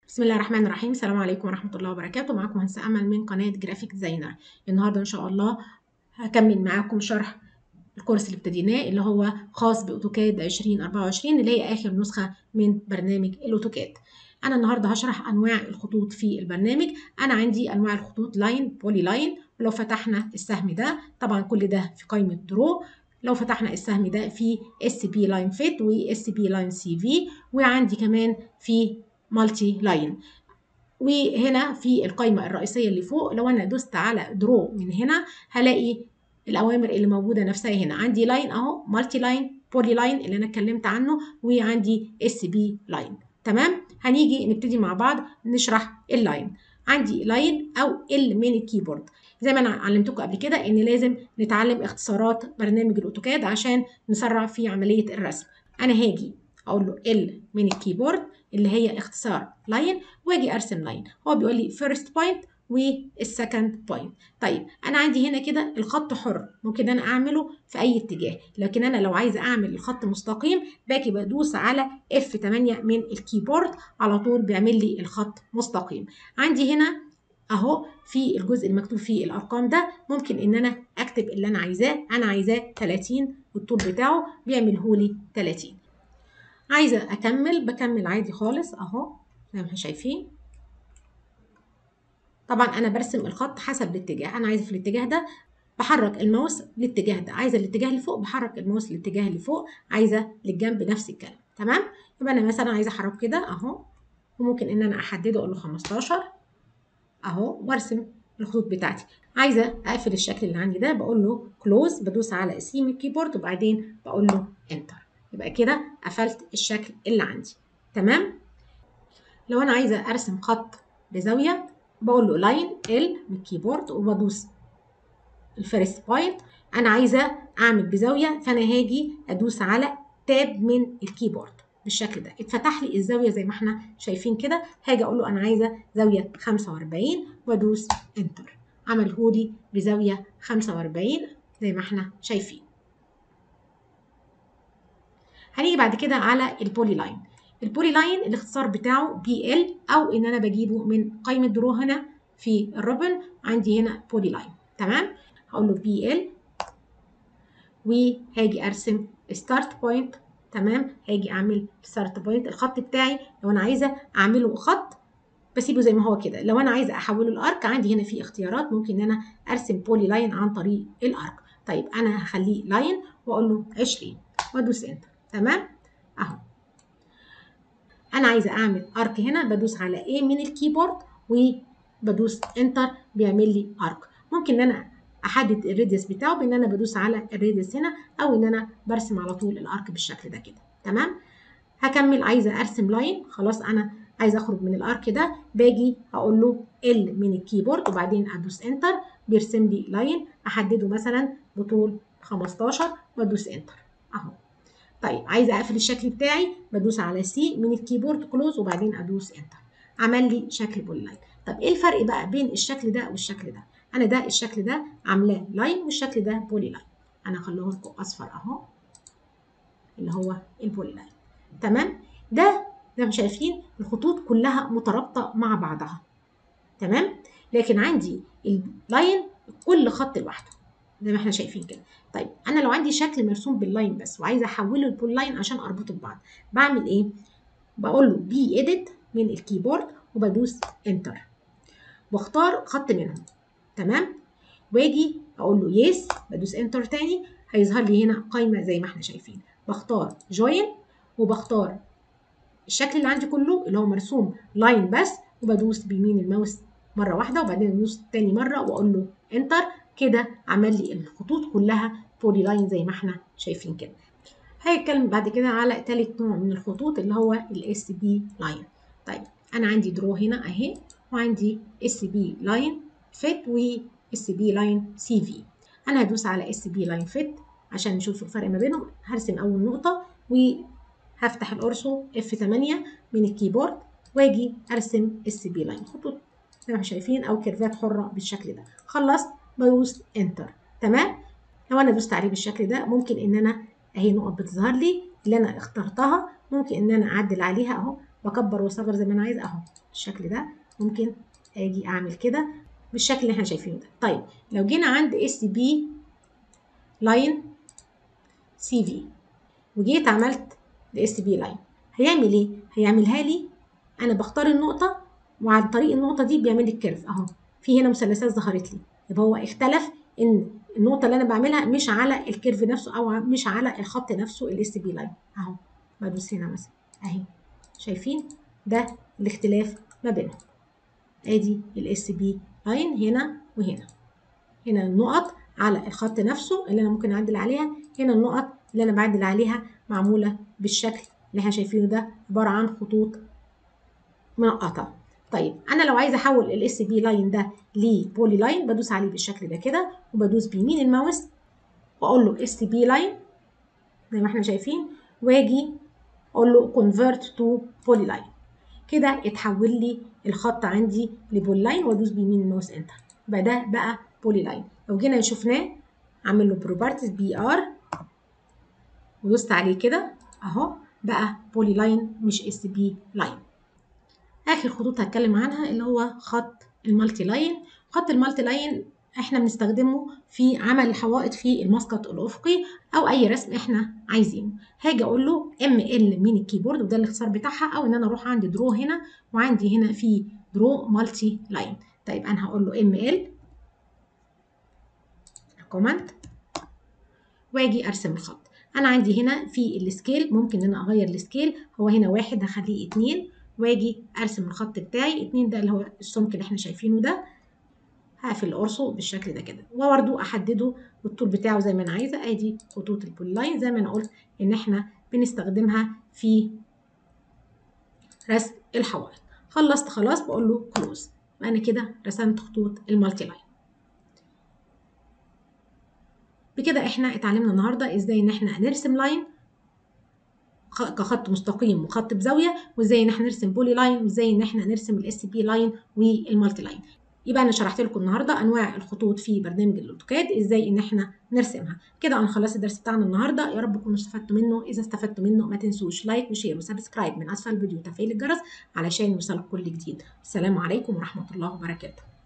بسم الله الرحمن الرحيم السلام عليكم ورحمة الله وبركاته معكم هندسة أمل من قناة جرافيك ديزاينر النهاردة إن شاء الله هكمل معاكم شرح الكورس اللي ابتديناه اللي هو خاص بأوتوكاد 2024 اللي هي آخر نسخة من برنامج الأوتوكاد أنا النهاردة هشرح أنواع الخطوط في البرنامج أنا عندي أنواع الخطوط لاين بولي لاين ولو فتحنا السهم ده طبعا كل ده في قائمة درو لو فتحنا السهم ده في اس بي لاين فيت واس بي لاين سي في وعندي كمان في مالتي لاين وهنا في القائمة الرئيسية اللي فوق لو أنا دوست على درو من هنا هلاقي الأوامر اللي موجودة نفسها هنا عندي لاين أهو مالتي لاين بولي لاين اللي أنا اتكلمت عنه وعندي اس بي لاين تمام هنيجي نبتدي مع بعض نشرح اللاين عندي لاين أو ال من الكيبورد زي ما انا علمتكم قبل كده ان لازم نتعلم اختصارات برنامج الاوتوكاد عشان نسرع في عمليه الرسم انا هاجي اقول له ال من الكيبورد اللي هي اختصار لاين واجي ارسم لاين هو بيقول لي فيرست بوينت والسكند بوينت طيب انا عندي هنا كده الخط حر ممكن انا اعمله في اي اتجاه لكن انا لو عايزه اعمل الخط مستقيم باجي بدوس على F8 من الكيبورد على طول بيعمل لي الخط مستقيم عندي هنا اهو في الجزء المكتوب فيه الارقام ده ممكن ان انا اكتب اللي انا عايزاه انا عايزاه 30 والطول بتاعه بيعمله لي 30 عايزه اكمل بكمل عادي خالص اهو زي ما احنا شايفين طبعا انا برسم الخط حسب الاتجاه انا عايزه في الاتجاه ده بحرك الماوس للاتجاه ده عايزه الاتجاه اللي فوق بحرك الماوس للاتجاه اللي فوق عايزه للجنب نفس الكلام تمام يبقى انا مثلا عايزه احرك كده اهو وممكن ان انا احدده اقول له 15 اهو وارسم الخطوط بتاعتي عايزه اقفل الشكل اللي عندي ده بقول له كلوز بدوس على سي من الكيبورد وبعدين بقول له انتر يبقى كده قفلت الشكل اللي عندي تمام لو انا عايزه ارسم خط بزاويه بقول له لاين ال من الكيبورد وبدوس الفيرست بوينت انا عايزه اعمل بزاويه فانا هاجي ادوس على تاب من الكيبورد بالشكل ده اتفتح لي الزاويه زي ما احنا شايفين كده هاجي اقول له انا عايزه زاويه 45 وادوس انتر عمله لي بزاويه 45 زي ما احنا شايفين هنيجي بعد كده على البولي لاين البولي لاين الاختصار بتاعه بي ال او ان انا بجيبه من قائمه درو هنا في الربن عندي هنا بولي لاين تمام هقول له بي ال وهاجي ارسم ستارت بوينت تمام هاجي اعمل ستارت بوينت الخط بتاعي لو انا عايزه اعمله خط بسيبه زي ما هو كده لو انا عايزه احوله الارك عندي هنا في اختيارات ممكن ان انا ارسم بولي لاين عن طريق الارك طيب انا هخليه لاين واقول له 20 وادوس انتر تمام اهو انا عايزه اعمل ارك هنا بدوس على A من الكيبورد وبدوس انتر بيعمل لي ارك ممكن ان انا احدد الراديوس بتاعه بان انا بدوس على الراديوس هنا او ان انا برسم على طول الارك بالشكل ده كده تمام هكمل عايزه ارسم لاين خلاص انا عايزه اخرج من الارك ده باجي اقول له ال من الكيبورد وبعدين ادوس انتر بيرسم لي لاين احدده مثلا بطول 15 وادوس انتر اهو طيب عايزه اقفل الشكل بتاعي بدوس على سي من الكيبورد كلوز وبعدين ادوس انتر عمل لي شكل بول لاين طب ايه الفرق بقى بين الشكل ده والشكل ده انا ده الشكل ده عاملاه لاين والشكل ده بولي لاين انا هخليه لكم اصفر اهو اللي هو البولي لاين تمام ده زي ما شايفين الخطوط كلها مترابطه مع بعضها تمام لكن عندي اللاين كل خط لوحده زي ما احنا شايفين كده طيب انا لو عندي شكل مرسوم باللاين بس وعايزه احوله لبول لاين عشان اربطه ببعض بعمل ايه بقول له بي اديت من الكيبورد وبدوس انتر واختار خط منهم تمام واجي اقول له يس بدوس انتر تاني هيظهر لي هنا قائمه زي ما احنا شايفين بختار جوين وبختار الشكل اللي عندي كله اللي هو مرسوم لاين بس وبدوس بيمين الماوس مره واحده وبعدين ادوس تاني مره واقول له انتر كده عمل لي الخطوط كلها بولي لاين زي ما احنا شايفين كده هيتكلم بعد كده على تالت نوع من الخطوط اللي هو الاس بي لاين طيب انا عندي درو هنا اهي وعندي اس بي لاين فيت و اس بي لاين سي في انا هدوس على اس بي لاين فيت عشان نشوف الفرق ما بينهم هرسم اول نقطه وهفتح القرصو اف 8 من الكيبورد واجي ارسم اس بي لاين خطوط زي ما احنا شايفين او كيرفات حره بالشكل ده خلصت بدوس انتر تمام لو انا دوست عليه بالشكل ده ممكن ان انا اهي نقط بتظهر لي اللي انا اخترتها ممكن ان انا اعدل عليها اهو واكبر واصغر زي ما انا عايزه اهو بالشكل ده ممكن اجي اعمل كده بالشكل اللي احنا شايفينه ده طيب لو جينا عند اس بي لاين سي في وجيت عملت الاس بي لاين هيعمل ايه هيعملها لي انا بختار النقطه وعن طريق النقطه دي بيعمل لي الكيرف اهو في هنا مثلثات ظهرت لي يبقى هو اختلف ان النقطه اللي انا بعملها مش على الكيرف نفسه او مش على الخط نفسه الاس بي لاين اهو بدوس هنا مثلا اهي شايفين ده الاختلاف ما بينهم ادي الاس بي لاين هنا وهنا هنا النقط على الخط نفسه اللي انا ممكن اعدل عليها هنا النقط اللي انا بعدل عليها معموله بالشكل اللي احنا شايفينه ده عباره عن خطوط منقطه طيب انا لو عايزه احول الاس بي لاين ده لبولي لاين بدوس عليه بالشكل ده كده وبدوس بيمين الماوس واقول له اس بي لاين زي ما احنا شايفين واجي اقول له convert to polyline كده اتحول لي الخط عندي لبول لاين وادوس بيمين الماوس انتر يبقى ده بقى بولي لاين لو جينا شفناه عامل له بروبرتيز بي ار ودوست عليه كده اهو بقى بولي لاين مش اس بي لاين اخر خطوط هتكلم عنها اللي هو خط المالتي لاين خط المالتي لاين احنا بنستخدمه في عمل الحوائط في المسقط الافقي او اي رسم احنا عايزينه هاجي اقول له ام ال من الكيبورد وده الاختصار بتاعها او ان انا اروح عند درو هنا وعندي هنا في درو مالتي لاين طيب انا هقول له ام ال كوماند واجي ارسم الخط انا عندي هنا في السكيل ممكن ان انا اغير السكيل هو هنا واحد هخليه اتنين واجي ارسم الخط بتاعي اتنين ده اللي هو السمك اللي احنا شايفينه ده هقفل قرصه بالشكل ده كده وبرده احدده الطول بتاعه زي ما انا عايزه ادي خطوط البول لاين زي ما انا قلت ان احنا بنستخدمها في رسم الحوائط خلصت خلاص بقول له كلوز انا كده رسمت خطوط المالتي لاين بكده احنا اتعلمنا النهارده ازاي ان احنا نرسم لاين كخط مستقيم وخط بزاويه وازاي ان احنا نرسم بولي لاين وازاي ان احنا نرسم الاس بي لاين والمالتي لاين يبقى انا شرحت لكم النهارده انواع الخطوط في برنامج الاوتوكاد ازاي ان احنا نرسمها كده انا خلصت الدرس بتاعنا النهارده يا رب تكونوا استفدتوا منه اذا استفدتوا منه ما تنسوش لايك وشير وسبسكرايب من اسفل الفيديو وتفعيل الجرس علشان يوصلك كل جديد السلام عليكم ورحمه الله وبركاته